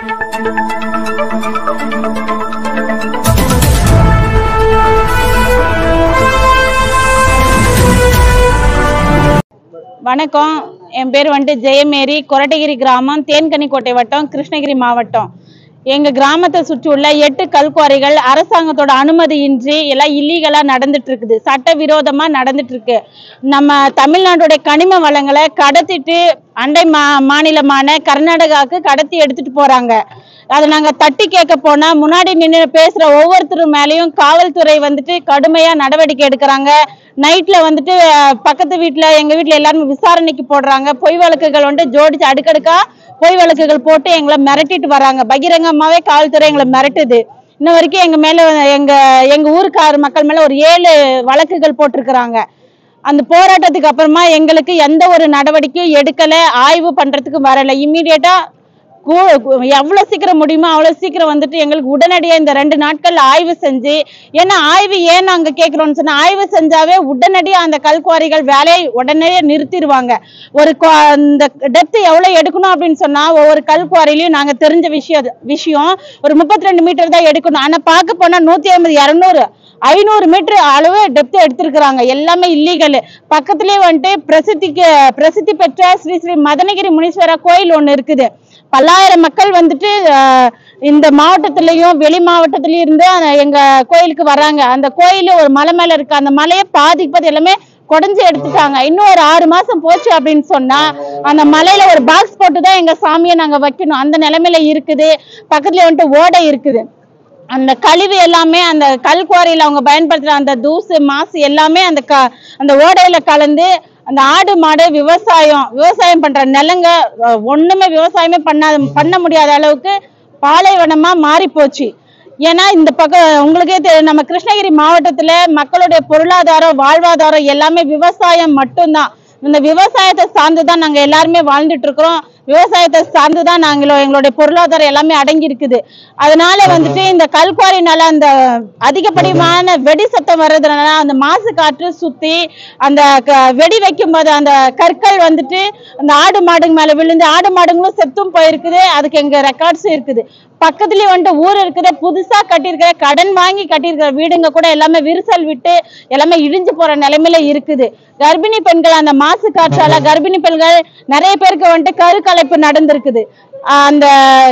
வணக்கம் என் பேர் வந்துட்டு ஜெயமேரி கொரட்டகிரி கிராமம் தேன்கனிக்கோட்டை வட்டம் கிருஷ்ணகிரி மாவட்டம் எங்க கிராமத்தை சுற்றி உள்ள எட்டு கல்குவாரிகள் அரசாங்கத்தோட அனுமதியின்றி எல்லாம் இல்லீகலா நடந்துட்டு இருக்குது சட்டவிரோதமா நடந்துட்டு இருக்கு நம்ம தமிழ்நாட்டுடைய கனிம வளங்களை கடத்திட்டு அண்டை மா மாநிலமான கர்நாடகாவுக்கு கடத்தி எடுத்துட்டு போறாங்க அதை நாங்க தட்டி கேட்க போனா முன்னாடி நின்று பேசுற ஒவ்வொருத்தர் மேலயும் காவல்துறை வந்துட்டு கடுமையா நடவடிக்கை எடுக்கிறாங்க நைட்ல வந்துட்டு அஹ், பக்கத்து வீட்ல எங்க வீட்ல எல்லாரும் விசாரணைக்கு போடுறாங்க பொய் வழக்குகள் வந்துட்டு ஜோடிச்சு அடுக்கடுக்கா பொய் வழக்குகள் போட்டு எங்களை மிரட்டிட்டு வராங்க பகிரங்கமாவே காவல்துறை எங்களை மிரட்டுது இன்ன வரைக்கும் எங்க மேல எங்க எங்க ஊருக்கார மக்கள் மேல ஒரு ஏழு வழக்குகள் போட்டிருக்கிறாங்க அந்த போராட்டத்துக்கு அப்புறமா எங்களுக்கு எந்த ஒரு நடவடிக்கையும் எடுக்கல ஆய்வு பண்றதுக்கு வரல இம்மீடியட்டா எவ்வளவு சீக்கிரம் முடியுமோ அவ்வளவு சீக்கிரம் வந்துட்டு எங்களுக்கு உடனடியா இந்த ரெண்டு நாட்கள் ஆய்வு செஞ்சு ஏன்னா ஆய்வு ஏன் நாங்க கேட்கிறோம்னு சொன்னா ஆய்வு செஞ்சாவே உடனடியா அந்த கல்குவாரிகள் வேலையை உடனே நிறுத்திடுவாங்க ஒரு குவா- இந்த டெப்த் எவ்வளவு எடுக்கணும் அப்படின்னு சொன்னா ஒவ்வொரு கல்குவாரிலையும் நாங்க தெரிஞ்ச விஷயம் விஷயம் ஒரு முப்பத்தி ரெண்டு மீட்டர் தான் எடுக்கணும் ஆனா பார்க்க போனா நூத்தி ஐம்பது இருநூறு ஐநூறு மீட்டர் அளவு டெப்த் எடுத்திருக்கிறாங்க எல்லாமே இல்லீகல் பக்கத்துலயே வந்துட்டு பிரசித்திக்கு பிரசித்தி பெற்ற ஸ்ரீ ஸ்ரீ மதனகிரி முனீஸ்வரர் கோயில் ஒண்ணு இருக்குது பல்லாயிரம் மக்கள் வந்துட்டு ஆஹ், இந்த மாவட்டத்திலயும் வெளி மாவட்டத்திலயும் இருந்து அந்த எங்க கோயிலுக்கு வராங்க அந்த கோயில் ஒரு மலை மேல இருக்கு அந்த மலையை பாதிப்பது எல்லாமே குடஞ்சு எடுத்துட்டாங்க இன்னும் ஒரு ஆறு மாசம் போச்சு அப்படின்னு சொன்னா அந்த மலையில ஒரு பாக்ஸ் போட்டு தான் எங்க சாமியை நாங்க வைக்கணும் அந்த நிலைமையில இருக்குது பக்கத்துல வந்துட்டு ஓடை இருக்குது அந்த கழிவு எல்லாமே அந்த கல் குவாரியில அவங்க பயன்படுத்துற அந்த தூசு மாசு எல்லாமே அந்த க அந்த ஓடையில கலந்து அந்த ஆடு மாடு விவசாயம் விவசாயம் பண்ற நிலங்க அஹ், ஒண்ணுமே விவசாயமே பண்ணாத பண்ண முடியாத அளவுக்கு பாலைவனமா மாறி போச்சு ஏன்னா இந்த பக்கம் உங்களுக்கே தெரியும் நம்ம கிருஷ்ணகிரி மாவட்டத்துல மக்களுடைய பொருளாதாரம் வாழ்வாதாரம் எல்லாமே விவசாயம் மட்டும்தான் இந்த விவசாயத்தை சார்ந்து தான் நாங்க எல்லாருமே வாழ்ந்துட்டு இருக்கிறோம் விவசாயத்தை சார்ந்து தான் நாங்களும் எங்களுடைய பொருளாதாரம் எல்லாமே அடங்கி இருக்குது அதனால வந்துட்டு இந்த கல்குவாரினால அந்த அதிகப்படியான வெடி சத்தம் வர்றதுனால அந்த மாசு காற்று சுத்தி அந்த க- வெடி வைக்கும் போது அந்த கற்கள் வந்துட்டு அந்த ஆடு மாடுங்க மேல விழுந்து ஆடு மாடுங்களும் செத்தும் போயிருக்குது அதுக்கு எங்க ரெக்கார்ட்ஸும் இருக்குது பக்கத்துலயே வந்துட்டு ஊர் இருக்குது புதுசா கட்டியிருக்கிற கடன் வாங்கி கட்டியிருக்கிற வீடுங்க கூட எல்லாமே விரிசல் விட்டு எல்லாமே இடிஞ்சு போற நிலைமையில இருக்குது கர்ப்பிணி பெண்கள் அந்த மாசு காற்றால கர்ப்பிணி பெண்கள் நிறைய பேருக்கு வந்துட்டு கருக்கலைப்பு நடந்திருக்குது ஆஹ் அந்த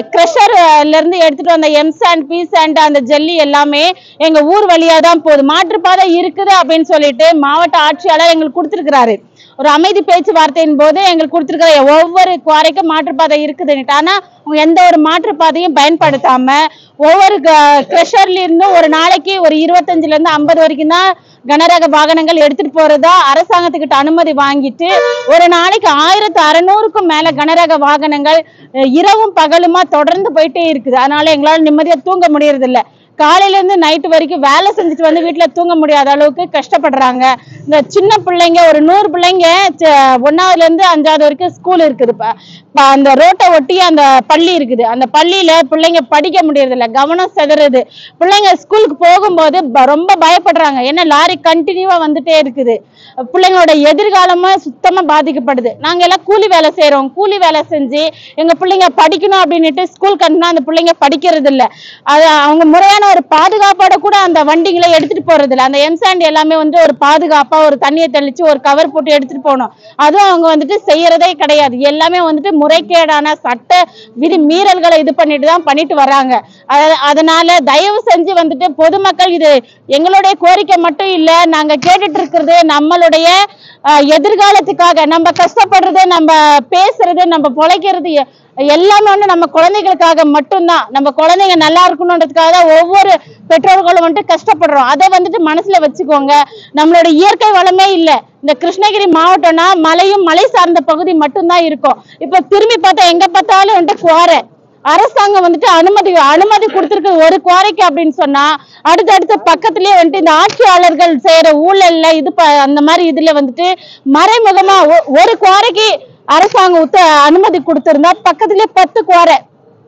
கிரஷர்ல இருந்து எடுத்துட்டு வந்த எம் சாண்ட் பி சாண்ட் அந்த ஜெல்லி எல்லாமே எங்க ஊர் வழியா தான் போகுது மாற்றுப்பாதை இருக்குது அப்படின்னு சொல்லிட்டு மாவட்ட ஆட்சியாளர் எங்களுக்கு கொடுத்திருக்கிறாரு ஒரு அமைதி பேச்சுவார்த்தையின் போது எங்களுக்கு கொடுத்திருக்கிற ஒவ்வொரு குவாரிக்கும் மாற்றுப்பாதை இருக்குதுன்னுட்டு ஆனா அவங்க எந்த ஒரு மாற்றுப்பாதையும் பயன்படுத்தாம ஒவ்வொரு கிரஷர்ல இருந்தும் ஒரு நாளைக்கு ஒரு இருபத்தஞ்சுல இருந்து ஐம்பது வரைக்கும் தான் கனரக வாகனங்கள் எடுத்துட்டு போறதா அரசாங்கத்துக்கிட்ட அனுமதி வாங்கிட்டு ஒரு நாளைக்கு ஆயிரத்து அறுநூறுக்கும் மேல கனரக வாகனங்கள் அஹ், இரவும் பகலுமா தொடர்ந்து போயிட்டே இருக்குது அதனால எங்களால நிம்மதியா தூங்க முடியறது இல்ல காலையில இருந்து நைட்டு வரைக்கும் வேலை செஞ்சுட்டு வந்து வீட்டுல தூங்க முடியாத அளவுக்கு கஷ்டப்படுறாங்க இந்த சின்ன பிள்ளைங்க ஒரு நூறு பிள்ளைங்க ச- ஒண்ணாவதுல இருந்து அஞ்சாவது வரைக்கும் ஸ்கூல் இருக்குது ப- ப- அந்த ரோட்டை ஒட்டி அந்த பள்ளி இருக்குது அந்த பள்ளியில பிள்ளைங்க படிக்க முடியறது இல்ல கவனம் செதறுது பிள்ளைங்க ஸ்கூலுக்கு போகும்போது ப- ரொம்ப பயப்படுறாங்க ஏன்னா லாரி கண்டினியூவா வந்துட்டே இருக்குது பிள்ளைங்களோட எதிர்காலமா சுத்தமா பாதிக்கப்படுது நாங்க எல்லாம் கூலி வேலை செய்றோம் கூலி வேலை செஞ்சு எங்க பிள்ளைங்க படிக்கணும் அப்படின்னுட்டு ஸ்கூல் கண்டினா அந்த பிள்ளைங்க படிக்கிறது இல்ல அது அவங்க முறையான ஒரு பாதுகாப்போட கூட அந்த வண்டிங்களை எடுத்துட்டு போறது இல்ல அந்த எம்சாண்ட் எல்லாமே வந்து ஒரு பாதுகாப்பா ஒரு தண்ணியை தெளிச்சு ஒரு கவர் போட்டு எடுத்துட்டு போகணும் அதுவும் அவங்க வந்துட்டு செய்யறதே கிடையாது எல்லாமே வந்துட்டு முறைகேடான சட்ட விதி மீறல்களை இது பண்ணிட்டு தான் பண்ணிட்டு வராங்க அத- அதனால தயவு செஞ்சு வந்துட்டு பொதுமக்கள் இது எங்களுடைய கோரிக்கை மட்டும் இல்ல நாங்க கேட்டுட்டு இருக்கிறது நம்மளுடைய அஹ், எதிர்காலத்துக்காக நம்ம கஷ்டப்படுறது நம்ம பேசுறது நம்ம பொழைக்கிறது எ- எல்லாமே வந்து நம்ம குழந்தைகளுக்காக மட்டும்தான் நம்ம குழந்தைங்க நல்லா இருக்கணுன்றதுக்காக தான் ஒவ்வொரு பெற்றோர்களும் வந்துட்டு கஷ்டப்படுறோம் அதை வந்துட்டு மனசுல வச்சுக்கோங்க நம்மளோட இயற்கை வளமே இல்ல இந்த கிருஷ்ணகிரி மாவட்டம்னா மலையும் மலை சார்ந்த பகுதி மட்டும்தான் இருக்கும் இப்ப திரும்பி பார்த்தா எங்க பார்த்தாலும் வந்துட்டு குவாரை அரசாங்கம் வந்துட்டு அனுமதி அனுமதி கொடுத்திருக்கு ஒரு குவாரிக்கு அப்படின்னு சொன்னா அடுத்தடுத்த பக்கத்துலயே வந்துட்டு இந்த ஆட்சியாளர்கள் செய்யற ஊழல்ல இது ப- அந்த மாதிரி இதுல வந்துட்டு மறைமுகமா ஒ- ஒரு குவாரிக்கு அரசாங்கம் உத்த அனுமதி கொடுத்திருந்தா பக்கத்துலயே பத்து குவாரை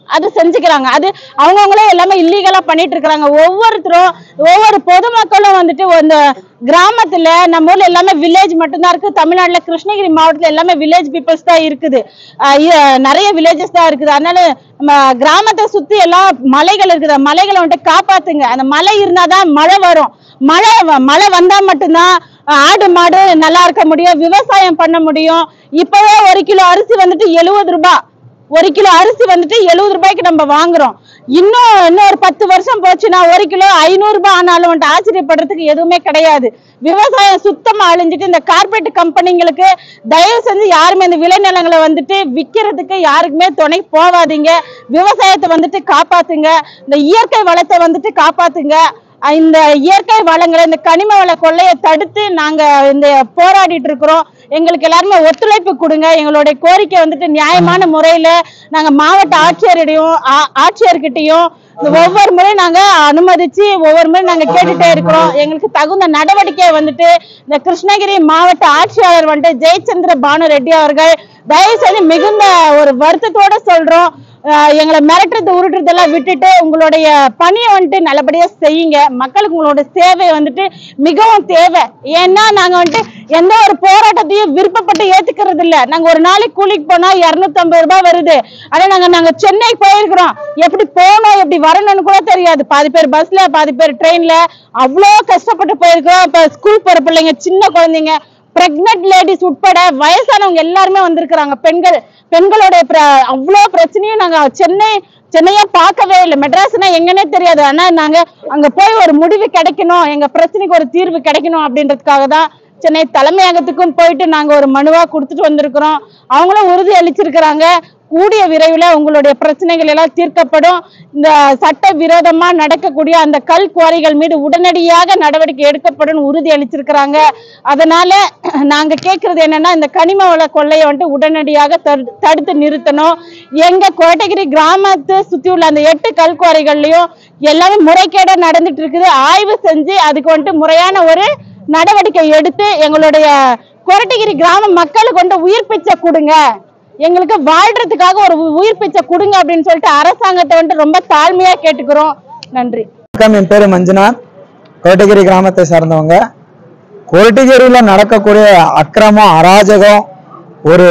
அது செஞ்சுக்கிறாங்க அது அவங்கவுங்களே எல்லாமே இல்லீகலா பண்ணிட்டு இருக்கிறாங்க ஒவ்வொருத்தரும் ஒவ்வொரு பொதுமக்களும் வந்துட்டு இந்த கிராமத்துல நம்ம ஊர்ல எல்லாமே வில்லேஜ் மட்டும்தான் இருக்கு தமிழ்நாட்டுல கிருஷ்ணகிரி மாவட்டத்துல எல்லாமே வில்லேஜ் பீப்புள்ஸ் தான் இருக்குது ஆஹ் இ- நிறைய வில்லேஜஸ் தான் இருக்குது அதனால நம்ம கிராமத்தை சுத்தி எல்லாம் மலைகள் இருக்குது மலைகளை வந்துட்டு காப்பாத்துங்க அந்த மலை இருந்தாதான் மழை வரும் மழை வ- மழை வந்தா மட்டும்தான் ஆஹ் ஆடு மாடு நல்லா இருக்க முடியும் விவசாயம் பண்ண முடியும் இப்பவே ஒரு கிலோ அரிசி வந்துட்டு எழுபது ரூபாய் ஒரு கிலோ அரிசி வந்துட்டு எழுபது ரூபாய்க்கு நம்ம வாங்குறோம் இன்னும் இன்னும் ஒரு பத்து வருஷம் போச்சுன்னா ஒரு கிலோ ஐநூறு ரூபாய் ஆனாலும் வந்துட்டு ஆச்சரியப்படுறதுக்கு எதுவுமே கிடையாது விவசாயம் சுத்தமா அழிஞ்சிட்டு இந்த கார்பரேட் கம்பெனிங்களுக்கு தயவு செஞ்சு யாருமே இந்த விளைநிலங்களை வந்துட்டு விற்கிறதுக்கு யாருக்குமே துணை போவாதீங்க விவசாயத்தை வந்துட்டு காப்பாத்துங்க இந்த இயற்கை வளத்தை வந்துட்டு காப்பாத்துங்க அஹ் இந்த இயற்கை வளங்களை இந்த கனிம வள கொள்ளையை தடுத்து நாங்க இந்த போராடிட்டு இருக்கிறோம் எங்களுக்கு எல்லாருமே ஒத்துழைப்பு கொடுங்க எங்களுடைய கோரிக்கை வந்துட்டு நியாயமான முறையில நாங்க மாவட்ட ஆட்சியரிடையும் ஆ- ஆட்சியர்கிட்டயும் இந்த ஒவ்வொரு முறையும் நாங்க அனுமதிச்சு ஒவ்வொரு முறையும் நாங்க கேட்டுட்டே இருக்கிறோம் எங்களுக்கு தகுந்த நடவடிக்கை வந்துட்டு இந்த கிருஷ்ணகிரி மாவட்ட ஆட்சியாளர் வந்துட்டு ஜெயச்சந்திர பானு ரெட்டி அவர்கள் தயவு செய்து மிகுந்த ஒரு வருத்தத்தோட சொல்றோம் அஹ் எங்களை மிரட்டுறது உருட்டுறதெல்லாம் விட்டுட்டு உங்களுடைய பணியை வந்துட்டு நல்லபடியா செய்யுங்க மக்களுக்கு உங்களோட சேவை வந்துட்டு மிகவும் தேவை ஏன்னா நாங்க வந்துட்டு எந்த ஒரு போராட்டத்தையும் விருப்பப்பட்டு ஏத்துக்கிறது இல்ல நாங்க ஒரு நாளைக்கு கூலிக்கு போனா இருநூத்தி ஐம்பது ரூபாய் வருது ஆனா நாங்க நாங்க சென்னை போயிருக்கிறோம் எப்படி போகணும் எப்படி வரணும்னு கூட தெரியாது பாதி பேர் பஸ்ல பாதி பேர் ட்ரெயின்ல அவ்வளோ கஷ்டப்பட்டு போயிருக்கிறோம் இப்ப ஸ்கூல் போற பிள்ளைங்க சின்ன குழந்தைங்க பிரெக்னென்ட் லேடிஸ் உட்பட வயசானவங்க எல்லாருமே வந்திருக்கிறாங்க பெண்கள் பெண்களுடைய பிர- அவ்வளோ பிரச்சனையும் நாங்க சென்னை சென்னையா பார்க்கவே இல்லை மெட்ராஸ்னா எங்கன்னே தெரியாது ஆனா நாங்க அங்க போய் ஒரு முடிவு கிடைக்கணும் எங்க பிரச்சனைக்கு ஒரு தீர்வு கிடைக்கணும் அப்படின்றதுக்காக தான் சென்னை தலைமையகத்துக்கும் போயிட்டு நாங்க ஒரு மனுவா கொடுத்துட்டு வந்திருக்கிறோம் அவங்களும் உறுதி அளிச்சிருக்கிறாங்க கூடிய விரைவில் உங்களுடைய பிரச்சனைகள் எல்லாம் தீர்க்கப்படும் இந்த சட்ட விரோதமா நடக்கக்கூடிய அந்த கல் குவாரிகள் மீது உடனடியாக நடவடிக்கை எடுக்கப்படும் உறுதி அளிச்சிருக்கிறாங்க அதனால நாங்க கேட்கறது என்னன்னா இந்த கனிம வள கொள்ளையை வந்துட்டு உடனடியாக தடு- தடுத்து நிறுத்தணும் எங்க கோட்டகிரி கிராமத்தை சுத்தி உள்ள அந்த எட்டு கல் குவாரிகள்லயும் எல்லாமே முறைகேடா நடந்துட்டு இருக்குது ஆய்வு செஞ்சு அதுக்கு வந்துட்டு முறையான ஒரு நடவடிக்கை எடுத்து எங்களுடைய கொரட்டகிரி கிராம மக்களுக்கு வந்து உயிர் பிச்சை கொடுங்க எங்களுக்கு வாழ்றதுக்காக ஒரு உ- உயிர் பிச்சை கொடுங்க அப்படின்னு சொல்லிட்டு அரசாங்கத்தை வந்துட்டு ரொம்ப தாழ்மையா கேட்டுக்கிறோம் நன்றி வணக்கம் என் பேரு மஞ்சுநாத் கோட்டகிரி கிராமத்தை சார்ந்தவங்க கோட்டகிரியில் நடக்கக்கூடிய அக்கிரமம் அராஜகம் ஒரு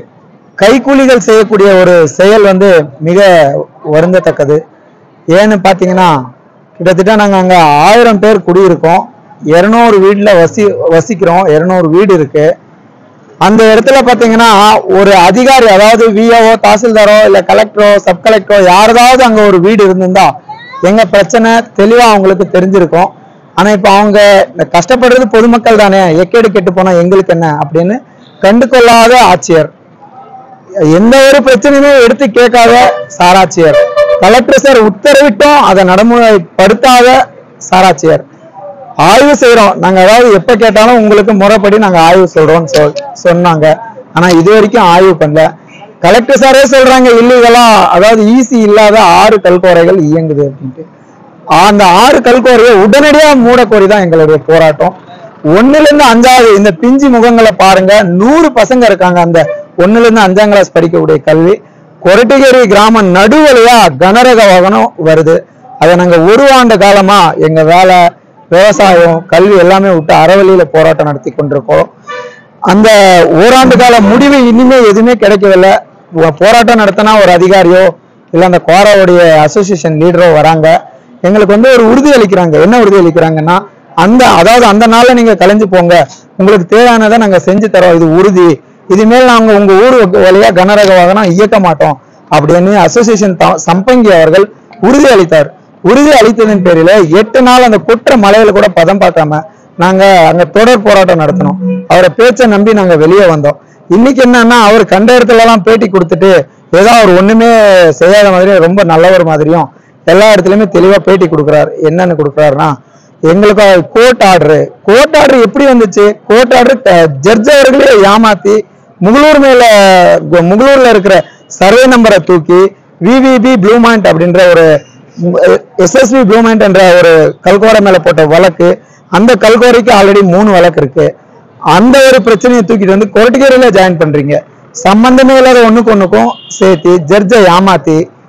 கைக்கூலிகள் செய்யக்கூடிய ஒரு செயல் வந்து மிக வருந்தத்தக்கது ஏன்னு பார்த்தீங்கன்னா கிட்டத்தட்ட நாங்கள் அங்கே ஆயிரம் பேர் குடியிருக்கோம் இரநூறு வீட்டில் வசி வசிக்கிறோம் இரநூறு வீடு இருக்கு அந்த இடத்துல பாத்தீங்கன்னா ஒரு அதிகாரி அதாவது விஓ தாசில்தாரோ இல்ல கலெக்டரோ சப் கலெக்டரோ யாராவது அங்க ஒரு வீடு இருந்திருந்தா எங்க பிரச்சனை தெளிவா அவங்களுக்கு தெரிஞ்சிருக்கும் ஆனா இப்ப அவங்க இந்த கஷ்டப்படுறது பொதுமக்கள் தானே எக்கேடு கெட்டு போனா எங்களுக்கு என்ன அப்படின்னு கண்டுகொள்ளாத ஆட்சியர் எந்த ஒரு பிரச்சனையுமே எடுத்து கேட்காத சாராட்சியர் கலெக்டர் சார் உத்தரவிட்டும் அதை நடைமுறைப்படுத்தாத சாராட்சியர் ஆய்வு செய்றோம் நாங்க அதாவது எப்ப கேட்டாலும் உங்களுக்கு முறைப்படி நாங்க ஆய்வு சொல்றோம்னு சொல் சொன்னாங்க ஆனா இது வரைக்கும் ஆய்வு பண்ணல கலெக்டர் சாரே சொல்றாங்க இல்லீகலா அதாவது ஈசி இல்லாத ஆறு கல்கோரைகள் இயங்குது அப்படின்ட்டு அந்த ஆறு கல்கோரையை உடனடியா மூடக்கோரி தான் எங்களுடைய போராட்டம் ஒண்ணுல இருந்து அஞ்சாவது இந்த பிஞ்சு முகங்களை பாருங்க நூறு பசங்க இருக்காங்க அந்த ஒண்ணுல இருந்து அஞ்சாம் கிளாஸ் படிக்கக்கூடிய கல்வி கொரட்டிகேரி கிராம நடுவழியா கனரக வாகனம் வருது அதை நாங்க ஒரு ஆண்டு காலமா எங்க வேலை விவசாயம் கல்வி எல்லாமே விட்டு அறவழியில போராட்டம் நடத்தி கொண்டிருக்கோம் அந்த ஓராண்டு கால முடிவு இனிமே எதுவுமே கிடைக்கவில்லை ஒ- போராட்டம் நடத்தினா ஒரு அதிகாரியோ இல்ல அந்த கோராவுடைய அசோசியேஷன் லீடரோ வராங்க எங்களுக்கு வந்து ஒரு உறுதி அளிக்கிறாங்க என்ன உறுதி அளிக்கிறாங்கன்னா அந்த அதாவது அந்த நாள்ல நீங்க கலைஞ்சு போங்க உங்களுக்கு தேவையானதை நாங்க செஞ்சு தரோம் இது உறுதி இதுமேல் நாங்க உங்க ஊர் வழியா கனரக வாகனம் இயக்க மாட்டோம் அப்படின்னு அசோசியேஷன் த- சம்பங்கி அவர்கள் உறுதி அளித்தார் உறுதி அளித்ததன் பேரில எட்டு நாள் அந்த குற்ற மலையில கூட பதம் பார்க்காம நாங்க அங்க தொடர் போராட்டம் நடத்தினோம் அவரை பேச்சை நம்பி நாங்க வெளியே வந்தோம் இன்னைக்கு என்னன்னா அவர் கண்ட இடத்துல எல்லாம் பேட்டி கொடுத்துட்டு ஏதோ அவர் ஒண்ணுமே செய்யாத மாதிரியும் ரொம்ப நல்லவர் மாதிரியும் எல்லா இடத்துலயுமே தெளிவா பேட்டி கொடுக்குறாரு என்னன்னு கொடுக்குறாருன்னா எங்களுக்கு கோர்ட் ஆர்டர் கோர்ட் ஆர்டர் எப்படி வந்துச்சு கோர்ட் ஆர்டர் ஜட்ஜ் அவர்களே ஏமாத்தி முகலூர் மேல கு- முகலூர்ல இருக்கிற சர்வே நம்பரை தூக்கி விவிபி ப்ளூமாண்ட் அப்படின்ற ஒரு எஸ்எஸ்பி ப்ளூமாண்ட் என்ற ஒரு கல்கோரை மேல போட்ட வழக்கு அந்த கல்கோரைக்கு ஆல்ரெடி மூணு வழக்கு இருக்கு அந்த ஒரு பிரச்சனையை தூக்கிட்டு வந்து கொரட்டிக்கரையில ஜாயின் பண்றீங்க சம்பந்தமே இல்லாத ஒண்ணுக்கு ஒண்ணுக்கும் சேர்த்து ஜட்ஜை ஏமாத்தி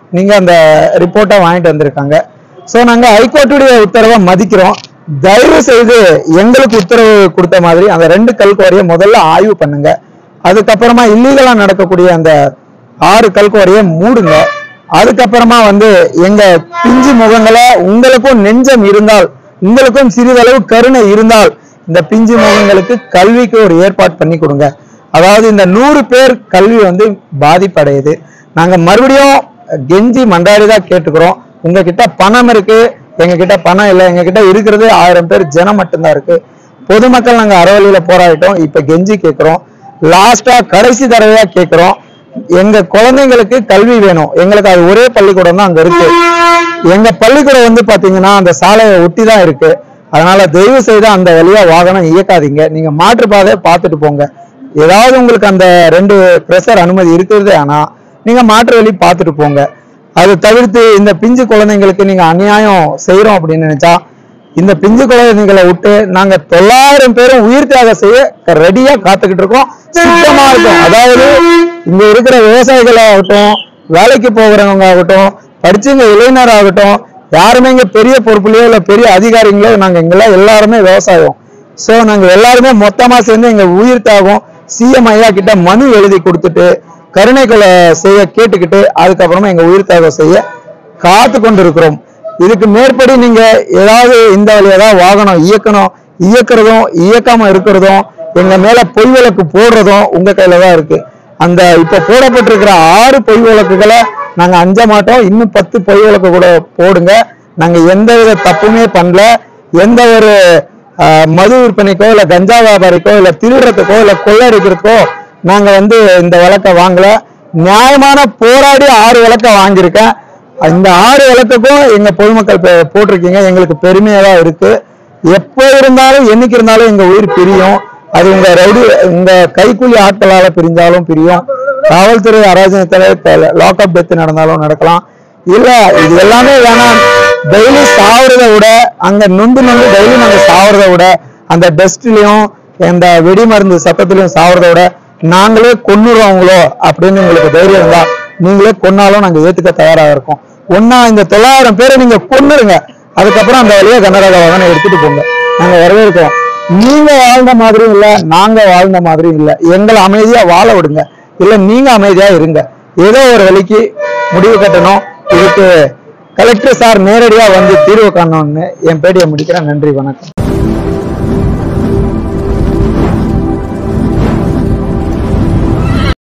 நீங்க அந்த ரிப்போர்ட்டை வாங்கிட்டு வந்திருக்காங்க ஸோ நாங்க ஹைகோர்ட்டுடைய உத்தரவை மதிக்கிறோம் தயவு செய்து எங்களுக்கு உத்தரவு கொடுத்த மாதிரி அந்த ரெண்டு கல்குவாரியை முதல்ல ஆய்வு பண்ணுங்க அதுக்கப்புறமா இல்லீகலா நடக்கக்கூடிய அந்த ஆறு கல்குவாரியை மூடுங்க அதுக்கப்புறமா வந்து எங்க பிஞ்சு முகங்களை உங்களுக்கும் நெஞ்சம் இருந்தால் உங்களுக்கும் சிறிதளவு கருணை இருந்தால் இந்த பிஞ்சு முகங்களுக்கு கல்விக்கு ஒரு ஏற்பாடு பண்ணி கொடுங்க அதாவது இந்த நூறு பேர் கல்வி வந்து பாதிப்படையுது நாங்க மறுபடியும் கெஞ்சி மண்டாடி தான் கேட்டுக்கிறோம் உங்ககிட்ட பணம் இருக்கு எங்க கிட்ட பணம் இல்லை எங்க கிட்ட இருக்கிறது ஆயிரம் பேர் ஜனம் மட்டும்தான் இருக்கு பொதுமக்கள் நாங்க அறவழியில போராடிட்டோம் இப்ப கெஞ்சி கேட்கிறோம் லாஸ்டா கடைசி தடவையா கேட்கிறோம் எங்க குழந்தைங்களுக்கு கல்வி வேணும் எங்களுக்கு அது ஒரே பள்ளிக்கூடம் தான் அங்க இருக்கு எங்க பள்ளிக்கூடம் வந்து பாத்தீங்கன்னா அந்த சாலையை ஒட்டி தான் இருக்கு அதனால தயவு செய்து அந்த வழியா வாகனம் இயக்காதீங்க நீங்க மாற்றுப்பாதையை பார்த்துட்டு போங்க ஏதாவது உங்களுக்கு அந்த ரெண்டு பிரஷர் அனுமதி இருக்கிறது ஆனா நீங்க மாற்று வழி பார்த்துட்டு போங்க அது தவிர்த்து இந்த பிஞ்சு குழந்தைங்களுக்கு நீங்க அநியாயம் செய்யறோம் அப்படின்னு நினைச்சா இந்த பிஞ்சு குழந்தைகளை விட்டு நாங்க தொள்ளாயிரம் பேரும் உயிர் தியாகம் செய்ய ரெடியா காத்துக்கிட்டு இருக்கோம் சுத்தமா இருக்கும் அதாவது இங்க இருக்கிற விவசாயிகள் ஆகட்டும் வேலைக்கு போகிறவங்க ஆகட்டும் படிச்சவங்க இளைஞர் ஆகட்டும் யாருமே இங்க பெரிய பொறுப்புலையோ இல்ல பெரிய அதிகாரிகளோ நாங்க இங்கெல்லாம் எல்லாருமே விவசாயம் சோ நாங்க எல்லாருமே மொத்தமா சேர்ந்து எங்க உயிர் தியாகம் சிஎம் ஐயா கிட்ட மனு எழுதி கொடுத்துட்டு கருணை கொலை செய்ய கேட்டுக்கிட்டு அதுக்கப்புறமா எங்க உயிர் தியாகம் செய்ய காத்து கொண்டு இருக்கிறோம் இதுக்கு மேற்படி நீங்க ஏதாவது இந்த வழியா தான் வாகனம் இயக்கணும் இயக்குறதும் இயக்காம இருக்கிறதும் எங்க மேல பொய் விளக்கு போடுறதும் உங்க கையில தான் இருக்கு அந்த இப்ப போடப்பட்டிருக்கிற ஆறு பொய் விளக்குகளை நாங்க அஞ்ச மாட்டோம் இன்னும் பத்து பொய் விளக்கு கூட போடுங்க நாங்க எந்த வித தப்புமே பண்ணல எந்த ஒரு ஆஹ், மது விற்பனைக்கோ இல்ல கஞ்சா வியாபாரிக்கோ இல்ல திருடுறதுக்கோ இல்ல கொள்ளடிக்கிறதுக்கோ நாங்க வந்து இந்த விளக்க வாங்கல நியாயமான போராடி ஆறு விளக்க வாங்கியிருக்கேன் இந்த ஆறு விளக்குக்கும் எங்க பொதுமக்கள் பே- போட்டிருக்கீங்க எங்களுக்கு பெருமையா தான் இருக்கு எப்போ இருந்தாலும் என்னைக்கு இருந்தாலும் எங்க உயிர் பிரியும் அது உங்க ரவுடி உங்க கைக்கூலி ஆட்களால பிரிஞ்சாலும் பிரியும் காவல்துறை அராஜகத்துல லாக்அப் டெத் நடந்தாலும் நடக்கலாம் இல்ல இது எல்லாமே வேணாம் டெய்லி சாவறத விட அங்க நொந்து நொந்து டெய்லி நாங்க சாவறத விட அந்த டஸ்ட்லயும் அந்த வெடி மருந்து சத்தத்திலையும் சாவறத விட நாங்களே கொன்னுருவாங்களோ அப்படின்னு உங்களுக்கு தைரியம் இருந்தா நீங்களே கொன்னாலும் நாங்க ஏத்துக்க தயாரா இருக்கோம் ஒன்னா இந்த தொள்ளாயிரம் பேரை நீங்க கொன்னுருங்க அதுக்கப்புறம் அந்த வழியா கன்னடக வாகனம் எடுத்துட்டு போங்க நாங்க வரவேற்கிறோம் நீங்க வாழ்ந்த மாதிரியும் இல்ல நாங்க வாழ்ந்த மாதிரியும் இல்ல எங்களை அமைதியா வாழ விடுங்க இல்ல நீங்க அமைதியா இருங்க ஏதோ ஒரு வழிக்கு முடிவு கட்டணும் இதுக்கு கலெக்டர் சார் நேரடியா வந்து தீர்வு காணணும்னு என் பேட்டியை முடிக்கிறேன் நன்றி வணக்கம்